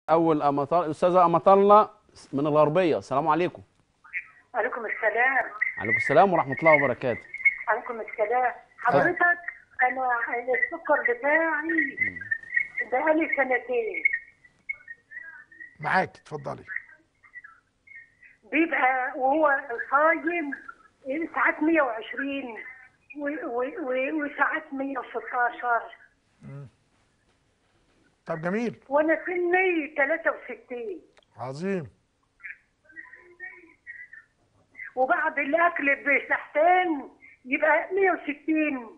اول امطار استاذه امطله من الغربيه السلام عليكم عليكم السلام عليكم السلام ورحمه الله وبركاته عليكم السلام حضرتك انا السكر بتاعي بقالي سنتين معاك اتفضلي بيبقى وهو صايم ساعات 120 و- و- و- وساعات 116 طب جميل وانا سني 63 عظيم وبعد الاكل بساعتين يبقى 160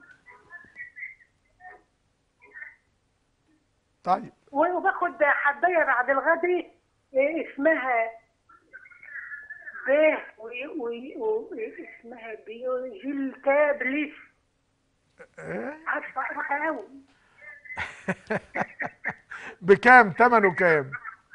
طيب وباخد حبايه بعد الغداء إيه اسمها ب و- و- و- اسمها بيوجيل تابلس ايه عارفه اقراها قوي بكام ثمنه كام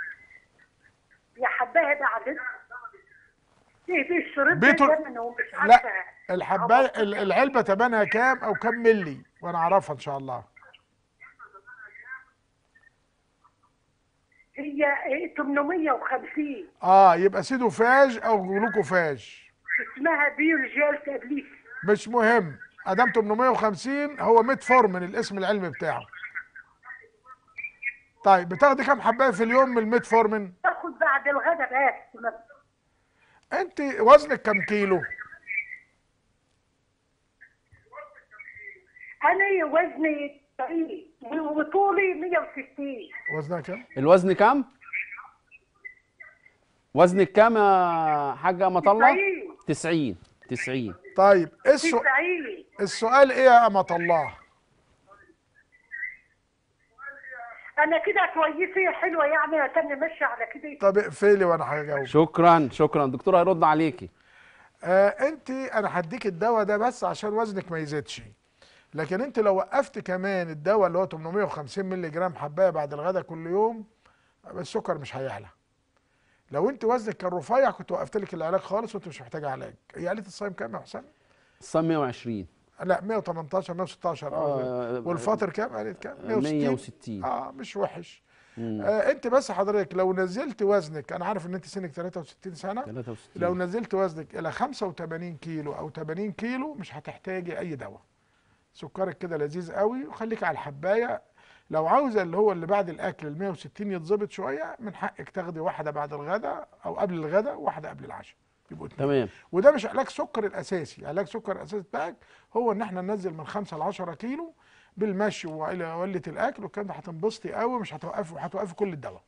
يا حبايه بعد ايه دي الشريط بيتو- ده زمن ومش لا عارفه الحبايه ال- العلبه ثمنها كام او كام ملي وانا اعرفها ان شاء الله هي إيه 850 اه يبقى سيدوفاج او جلوكوفاج اسمها بيوجيل تابلس مش مهم ادام 850 هو ميتفورمين الاسم العلمي بتاعه طيب بتاخدي كام حبايه في اليوم من الميتفورمين باخد بعد الغداء بس ما- انت وزنك كام كيلو انا وزني تقيل وطولي 160 وزنها كام الوزن كام وزنك كام يا حاجه امطله 90 90 طيب إيه السو... 90 السؤال ايه يا امة الله انا كده كويسه حلوه يعني هتني ماشيه على كده طب اقفلي وانا هجاوب شكرا شكرا الدكتور هيرد عليكي آه انت انا هديك الدواء ده بس عشان وزنك ما يزيدش لكن انت لو وقفت كمان الدواء اللي هو 850 مللي جرام حبايه بعد الغداء كل يوم السكر مش هيعلى لو انت وزنك كان رفيع كنت وقفت لك العلاج خالص وانت مش محتاجه علاج هي قالت الصايم كام يا حسام الصم 120 لا 118 116 آه، والفاطر كام قالت كام 160 اه مش وحش مم. آه انت بس حضرتك لو نزلت وزنك انا عارف ان انت سنك 63 سنه 63 لو نزلت وزنك الى 85 كيلو او 80 كيلو مش هتحتاجي اي دواء سكرك كده لذيذ قوي وخليك على الحبايه لو عاوزه اللي هو اللي بعد الاكل ال 160 يتظبط شويه من حقك تاخدي واحده بعد الغداء او قبل الغداء وواحده قبل العشاء يبقوا اتنين تمام وده مش علاج سكر الاساسي علاج سكر الاساسي بتاعك هو ان احنا ننزل من 5 ل 10 كيلو بالمشي وقله الاكل والكلام ده هتنبسطي قوي مش هتوقفي هتوقفي كل الدواء